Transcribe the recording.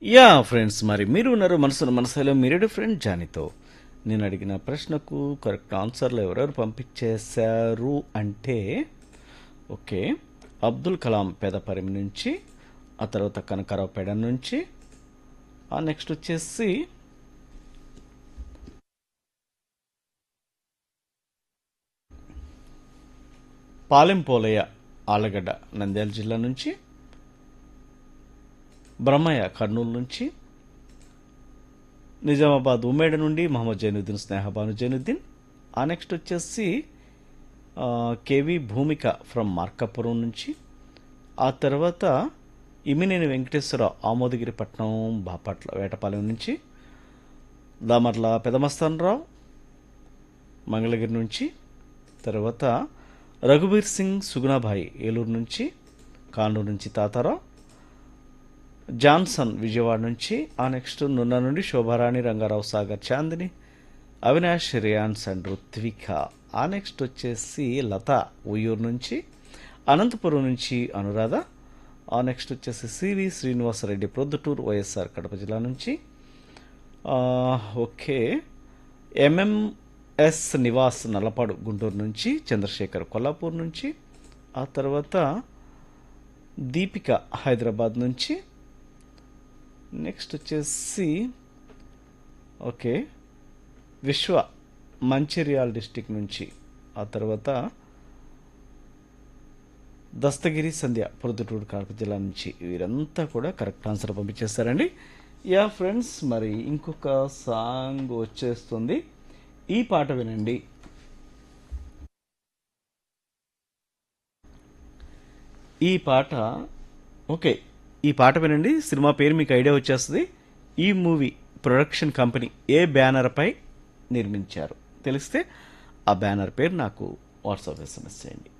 yeah friends మరి మీరు ఉన్నారు మనసున మనసులో మీరేడు ఫ్రెండ్ జానీతో నేను అడిగిన ప్రశ్నకు కరెక్ట్ ఆన్సర్లు ఎవరెవరు పంపించేశారు అంటే ఓకే అబ్దుల్ కలాం పేదపరిమి నుంచి ఆ తర్వాత కనకారావు పేడ నుంచి ఆ నెక్స్ట్ వచ్చేసి పాలెంపోలయ్య ఆలగడ్డ నంద్యాల జిల్లా నుంచి బ్రహ్మయ్య కర్నూలు నుంచి నిజామాబాద్ ఉమ్మేడ నుండి మహమ్మద్ జైనుద్దీన్ స్నేహబాను జైనుద్దీన్ ఆ నెక్స్ట్ వచ్చేసి ఆ, కేవి భూమిక ఫ్రమ్ మార్కాపురం నుంచి ఆ తర్వాత ఇమినేని వెంకటేశ్వరరావు ఆమోదగిరిపట్నం బాపట్ల వేటపాలెం నుంచి దామర్ల పెదమస్తానరావు మంగళగిరి నుంచి తర్వాత రఘువీర్ సింగ్ సుగుణాభాయి ఏలూరు నుంచి కానూరు నుంచి తాతారావు జాన్సన్ విజయవాడ నుంచి ఆ నెక్స్ట్ నున్న నుండి శోభారాణి రంగారావు సాగర్ చాందిని అవినాష్ రియాన్స్ అండ్ రుత్విక ఆ నెక్స్ట్ వచ్చేసి లత ఉయ్యూరు నుంచి అనంతపురం నుంచి అనురాధ ఆ నెక్స్ట్ వచ్చేసి సివి శ్రీనివాసరెడ్డి ప్రొద్దుటూరు వైఎస్ఆర్ కడప జిల్లా నుంచి ఆ, ఓకే ఎంఎంఎస్ నివాస్ నల్లపాడు గుంటూరు నుంచి చంద్రశేఖర్ కొల్లాపూర్ నుంచి ఆ తర్వాత దీపిక హైదరాబాద్ నుంచి నెక్స్ట్ వచ్చేసి ఓకే విశ్వ మంచిర్యాల డిస్టిక్ నుంచి ఆ తర్వాత దస్తగిరి సంధ్య పొద్దుటూరు కడప జిల్లా నుంచి వీరంతా కూడా కరెక్ట్ ఆన్సర్ పంపించేస్తారండి యా ఫ్రెండ్స్ మరి ఇంకొక సాంగ్ వచ్చేస్తుంది ఈ పాట వినండి ఈ పాట ఓకే ఈ పాట వినండి సినిమా పేరు మీకు ఐడియా వచ్చేస్తుంది ఈ మూవీ ప్రొడక్షన్ కంపెనీ ఏ బ్యానర్పై నిర్మించారు తెలిస్తే ఆ బ్యానర్ పేరు నాకు వాట్సాప్ ఎస్ఎంఎస్ చేయండి